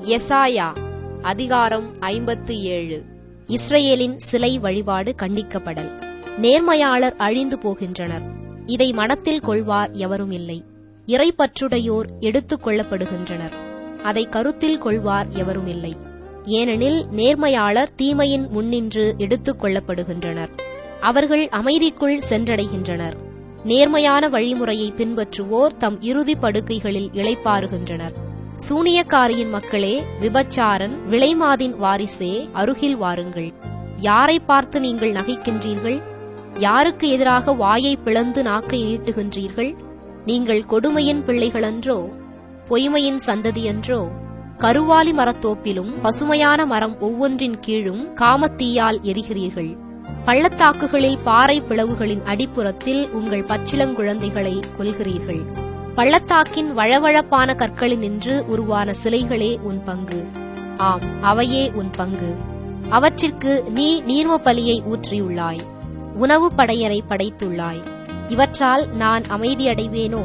எசாயா அதிகாரம் ஐம்பத்து ஏழு இஸ்ரேலின் சிலை வழிபாடு கண்டிக்கப்படல் நேர்மையாளர் அழிந்து போகின்றனர் இதை மனத்தில் கொள்வார் எவரும் இல்லை இறைப்பற்றுடையோர் எடுத்துக் கொள்ளப்படுகின்றனர் அதை கருத்தில் கொள்வார் எவரும் இல்லை ஏனெனில் நேர்மையாளர் தீமையின் முன்னின்று எடுத்துக் கொள்ளப்படுகின்றனர் அவர்கள் அமைதிக்குள் சென்றடைகின்றனர் நேர்மையான வழிமுறையை பின்பற்றுவோர் தம் இறுதி படுக்கைகளில் இளைப்பாறுகின்றனர் சூனியக்காரியின் மக்களே விபச்சாரன் விளைமாதின் வாரிசே அருகில் வாருங்கள் யாரை பார்த்து நீங்கள் நகைக்கின்றீர்கள் யாருக்கு எதிராக வாயை பிளந்து நாக்கை நீட்டுகின்றீர்கள் நீங்கள் கொடுமையின் பிள்ளைகளன்றோ பொய்மையின் சந்ததியன்றோ கருவாலி மரத்தோப்பிலும் பசுமையான மரம் ஒவ்வொன்றின் கீழும் காமத்தீயால் எரிகிறீர்கள் பள்ளத்தாக்குகளில் பாறை பிளவுகளின் அடிப்புறத்தில் உங்கள் பச்சிளங்குழந்தைகளை கொல்கிறீர்கள் பள்ளத்தாக்கின் வழவழப்பான கற்களினின்று உருவான சிலைகளே உன் பங்கு ஆம் அவையே உன் பங்கு அவற்றிற்கு நீ நீர்ம பலியை ஊற்றியுள்ளாய் உணவு படையனை படைத்துள்ளாய் இவற்றால் நான் அமைதியடைவேனோ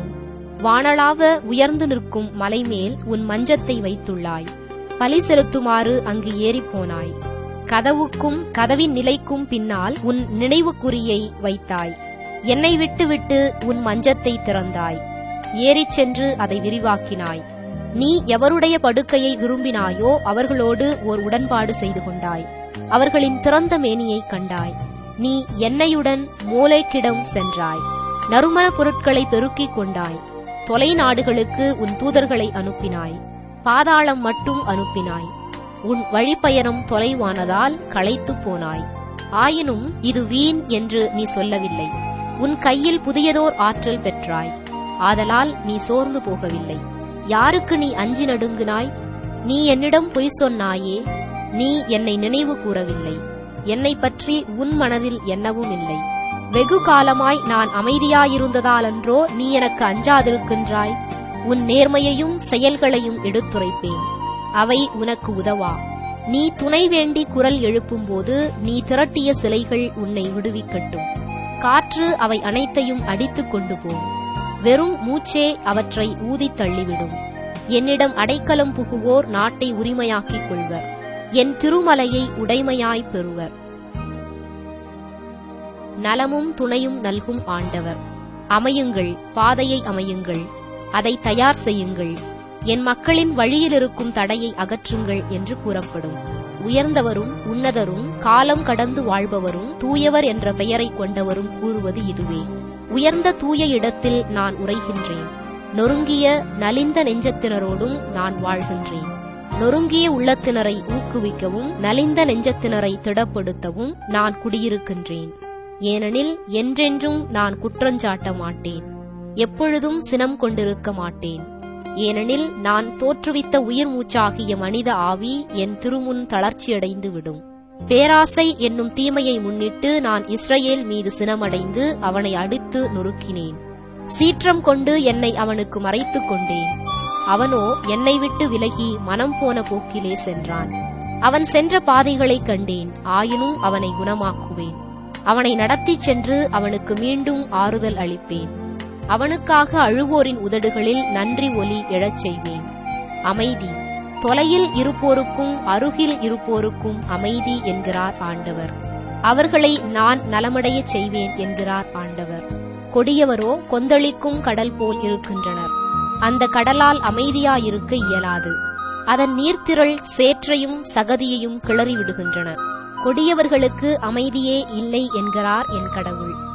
வானளாவ உயர்ந்து நிற்கும் மலைமேல் உன் மஞ்சத்தை வைத்துள்ளாய் பலி செலுத்துமாறு அங்கு ஏறிப்போனாய் கதவுக்கும் கதவின் நிலைக்கும் பின்னால் உன் நினைவுக்குறியை வைத்தாய் என்னை விட்டுவிட்டு உன் மஞ்சத்தை திறந்தாய் ஏறிச் சென்று அதை விரிவாக்கினாய் நீ எவருடைய படுக்கையை விரும்பினாயோ அவர்களோடு ஓர் உடன்பாடு செய்து கொண்டாய் அவர்களின் திறந்த மேனியை கண்டாய் நீ எண்ணெயுடன் மூளைக்கிடம் சென்றாய் நறுமண பொருட்களை பெருக்கிக் கொண்டாய் தொலைநாடுகளுக்கு உன் தூதர்களை அனுப்பினாய் பாதாளம் மட்டும் அனுப்பினாய் உன் வழிப்பயணம் தொலைவானதால் களைத்துப் போனாய் ஆயினும் இது வீண் என்று நீ சொல்லவில்லை உன் கையில் புதியதோர் ஆற்றல் பெற்றாய் ஆதலால் நீ சோர்ந்து போகவில்லை யாருக்கு நீ அஞ்சி நடுங்கினாய் நீ என்னிடம் பொய் சொன்னாயே நீ என்னை நினைவு கூறவில்லை என்னை பற்றி உன் மனதில் என்னவும் இல்லை வெகு காலமாய் நான் அமைதியாயிருந்ததாலன்றோ நீ எனக்கு அஞ்சாதிருக்கின்றாய் உன் நேர்மையையும் செயல்களையும் எடுத்துரைப்பேன் அவை உனக்கு உதவா நீ துணை வேண்டி குரல் எழுப்பும்போது நீ திரட்டிய சிலைகள் உன்னை விடுவிக்கட்டும் காற்று அவை அனைத்தையும் அடித்துக் கொண்டு போம் வெறும் மூச்சே அவற்றை ஊதித் தள்ளிவிடும் என்னிடம் அடைக்கலம் புகுவோர் நாட்டை உரிமையாக்கிக் கொள்வர் என் திருமலையை உடைமையாய் பெறுவர் நலமும் துணையும் நல்கும் ஆண்டவர் அமையுங்கள் பாதையை அமையுங்கள் அதை தயார் செய்யுங்கள் என் மக்களின் வழியில் இருக்கும் தடையை அகற்றுங்கள் என்று கூறப்படும் உயர்ந்தவரும் உன்னதரும் காலம் கடந்து வாழ்பவரும் தூயவர் என்ற பெயரை கொண்டவரும் கூறுவது இதுவே உயர்ந்த தூய இடத்தில் நான் உரைகின்றேன் நொறுங்கிய நலிந்த நெஞ்சத்தினரோடும் நான் வாழ்கின்றேன் நொறுங்கிய உள்ளத்தினரை ஊக்குவிக்கவும் நலிந்த நெஞ்சத்தினரை திடப்படுத்தவும் நான் குடியிருக்கின்றேன் ஏனெனில் என்றென்றும் நான் குற்றஞ்சாட்ட மாட்டேன் எப்பொழுதும் சினம் கொண்டிருக்க மாட்டேன் ஏனெனில் நான் தோற்றுவித்த உயிர் மூச்சாகிய மனித ஆவி என் திருமுன் தளர்ச்சியடைந்து விடும் பேராசை என்னும் தீமையை முன்னிட்டு நான் இஸ்ரவேல் மீது சினமடைந்து அவனை அடித்து நொறுக்கினேன் சீற்றம் கொண்டு என்னை அவனுக்கு மறைத்துக் கொண்டேன் அவனோ என்னை விட்டு விலகி மனம் போன போக்கிலே சென்றான் அவன் சென்ற பாதைகளைக் கண்டேன் ஆயினும் அவனை குணமாக்குவேன் அவனை நடத்திச் சென்று அவனுக்கு மீண்டும் ஆறுதல் அளிப்பேன் அவனுக்காக அழுவோரின் உதடுகளில் நன்றி ஒலி எழச் செய்வேன் அமைதி தொலையில் இருப்போருக்கும் அருகில் இருப்போருக்கும் அமைதி என்கிறார் ஆண்டவர் அவர்களை நான் நலமடையச் செய்வேன் என்கிறார் ஆண்டவர் கொடியவரோ கொந்தளிக்கும் கடல் போல் இருக்கின்றனர் அந்த கடலால் அமைதியாயிருக்க இயலாது அதன் நீர்த்திரள் சேற்றையும் சகதியையும் கிளறி விடுகின்றன கொடியவர்களுக்கு அமைதியே இல்லை என்கிறார் என் கடவுள்